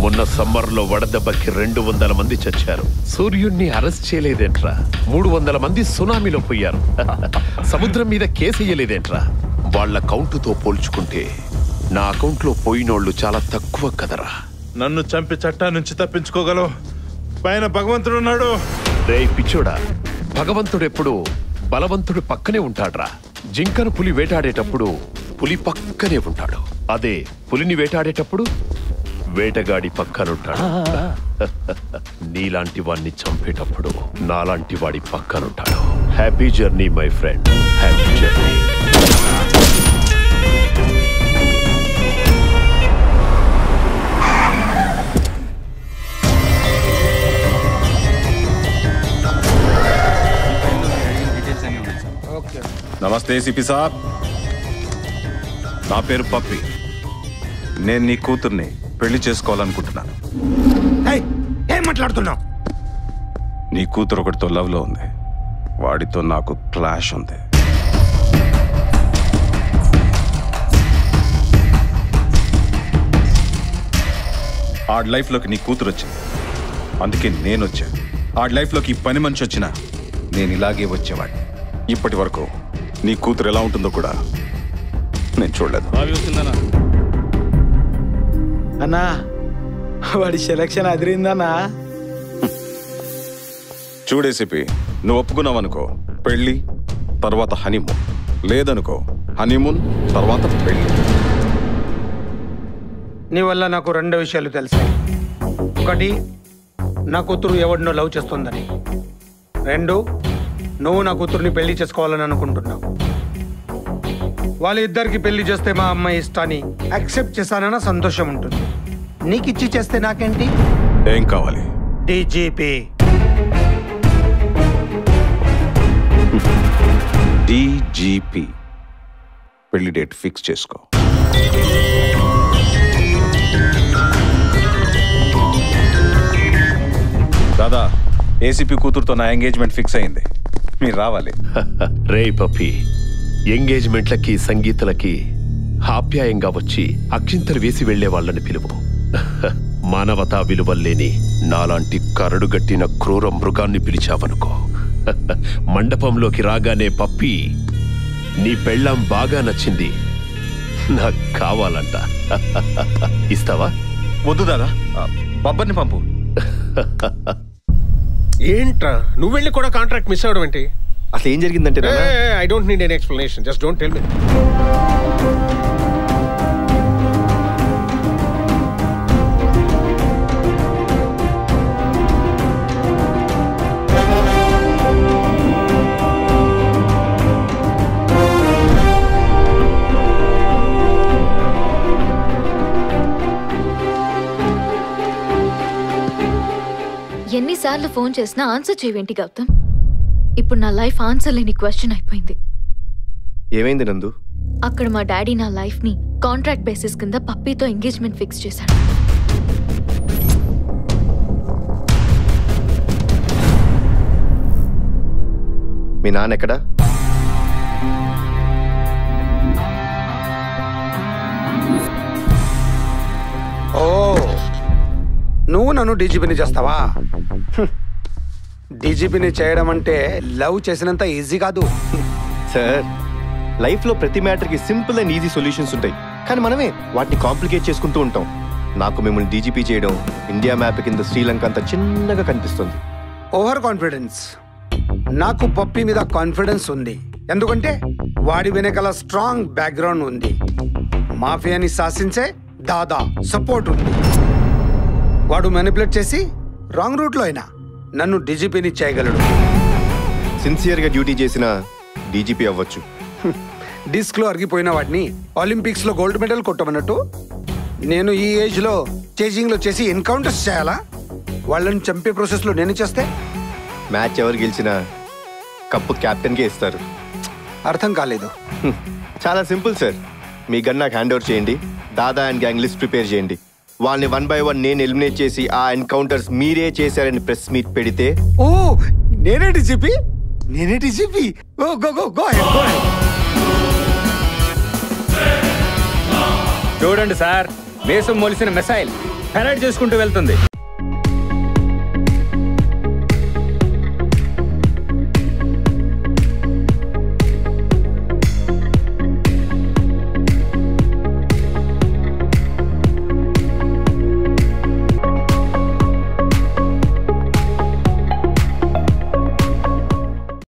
మొన్న సమ్మర్లో వడదెబ్బకి రెండు వందల మంది చచ్చారు సూర్యుణ్ణి అరెస్ట్ చేయలేదేంట్రా మూడు వందల మంది సునామీలో పోయారు సముద్రం మీద కేసేయలేదేంట్రా వాళ్ళ కౌంటుతో పోల్చుకుంటే నా అకౌంట్లో పోయినోళ్ళు చాలా తక్కువ కదరా నన్ను చంపి చట్టా నుంచి తప్పించుకోగలవు పైన భగవంతుడు ఉన్నాడు రే పిచ్చోడా భగవంతుడెప్పుడు బలవంతుడు పక్కనే ఉంటాడ్రా జింకను పులి వేటాడేటప్పుడు పులి పక్కనే ఉంటాడు అదే పులిని వేటాడేటప్పుడు వేటగాడి పక్కనుంటాడు నీలాంటి వాణ్ణి చంపేటప్పుడు నాలాంటి వాడి పక్కనుంటాడు happy journey my friend happy journey namaste CP సాబ్ నా పేరు పప్పి నేను నీ కూతుర్ని పెళ్లి చేసుకోవాలనుకుంటున్నాను ఏం మాట్లాడుతున్నావు నీ కూతురు ఒకటితో లవ్ లో ఉంది వాడితో నాకు క్లాష్ ఉంది ఆడి లైఫ్లోకి నీ కూతురు వచ్చింది అందుకే నేను వచ్చాను ఆడి లైఫ్లోకి ఈ పని మనిషి వచ్చినా నేను ఇలాగే వచ్చేవాడిని ఇప్పటి వరకు నీ కూతురు ఎలా ఉంటుందో కూడా నేను చూడలేదు అన్నా వాడి సెలక్షన్ అదిరిందన్నా చూడేసిపి నువ్వు ఒప్పుకున్నావు అనుకో పెళ్ళి తర్వాత హనీమూన్ లేదనుకో హనీమూన్ తర్వాత పెళ్ళి నీ వల్ల నాకు రెండు విషయాలు తెలిసాయి ఒకటి నా కూతురు ఎవడినో లవ్ చేస్తుందని రెండు నువ్వు నా కూతుర్ని పెళ్లి చేసుకోవాలని అనుకుంటున్నావు వాళ్ళిద్దరికి పెళ్లి చేస్తే మా అమ్మాయి ఇష్టాన్ని యాక్సెప్ట్ చేశానన్న సంతోషం ఉంటుంది నీకు ఇచ్చి చేస్తే నాకేంటి ఏం కావాలి డీజీపీ డీజీపీ పెళ్లి డేట్ ఫిక్స్ చేసుకో దాదా ఏసీపీ కూతురుతో నా ఎంగేజ్మెంట్ ఫిక్స్ అయింది మీరు రావాలి రే పప్పి ఎంగేజ్మెంట్లకి సంగీతలకి ఆప్యాయంగా వచ్చి అక్షింతలు వేసి వెళ్లే వాళ్ళని పిలువు మానవతా విలువల్లేని నాలాంటి కరడుగట్టిన క్రూర మృగాన్ని పిలిచావనుకో మండపంలోకి రాగానే పప్పి నీ పెళ్ళాం బాగా నచ్చింది నాకు కావాలంట ఇస్తావా వద్దు దాదా బబ్బర్ని పంపు ఏంట్రా నువ్వు వెళ్ళి కూడా కాంట్రాక్ట్ మిస్ అవడం ఏంటి అసలు ఏం జరిగిందంటే నాన్న, I don't need an explanation just don't tell me ఎన్నిసార్లు ఫోన్ చేసినా ఆన్సర్ చేయవేంటి గౌతమ్ ఇప్పుడు నా లైఫ్ ఆన్సర్ లేని క్వశ్చన్ అయిపోయింది ఏమైంది నందు అక్కడ మా డాడీ నా లైఫ్ ని కాంట్రాక్ట్ బేసిస్ కింద పప్పీతో ఎంగేజ్మెంట్ ఫిక్స్ చేశాడు మీ నాన్న ఎక్కడా ఓ నువ్వు నన్ను డీజీపీని చేస్తావా డీజీపీని చేయడం అంటే లవ్ చేసినంత ఈజీ కాదు సార్ లైఫ్లో ప్రతి మ్యాటర్కి సింపుల్ అండ్ ఈజీ సొల్యూషన్స్ ఉంటాయి కానీ మనమే వాటిని కాంప్లికేట్ చేసుకుంటూ ఉంటాం నాకు మిమ్మల్ని డీజీపీ చేయడం ఇండియా మ్యాప్ కింద శ్రీలంక అంత చిన్నగా కనిపిస్తుంది ఓవర్ కాన్ఫిడెన్స్ నాకు పప్పి మీద కాన్ఫిడెన్స్ ఉంది ఎందుకంటే వాడి వెనకాల స్ట్రాంగ్ బ్యాక్గ్రౌండ్ ఉంది మాఫియాని శాసించే దాదా సపోర్ట్ ఉంది వాడు మ్యానిపులేట్ చేసి రాంగ్ రూట్లో అయినా నన్ను డీజీపీని చేయగలడు సిన్సియర్గా డ్యూటీ చేసిన డీజీపీ అవ్వచ్చు డిస్క్ లో అరిగిపోయిన వాడిని ఒలింపిక్స్ లో గోల్డ్ మెడల్ కొట్టమన్నట్టు నేను ఈ ఏజ్ లో చేజింగ్ లో చేసి ఎన్కౌంటర్స్ చేయాలా వాళ్ళని చంపే ప్రాసెస్ లో నేను చేస్తే మ్యాచ్ ఎవరు గెలిచినా కప్పు కెప్టెన్కే ఇస్తారు అర్థం కాలేదు హ్మ్. చాలా సింపుల్ సార్ మీ గన్ నాకు హ్యాండ్ ఓవర్ చేయండి దాదా అండ్ గ్యాంగ్ లిస్ట్ ప్రిపేర్ చేయండి వాళ్ళని వన్ బై వన్ నేను ఎలిమినేట్ చేసి ఆ ఎన్కౌంటర్స్ మీరే చేశారని ప్రెస్ మీట్ పెడితే ఓ నేనే డీజీపీ నేనే డీజీపీ ఓ go go go ahead go ahead చూడండి సార్ మేసం మొలిసిన మిసైల్ హెరైడ్ చేసుకుంటూ వెళ్తుంది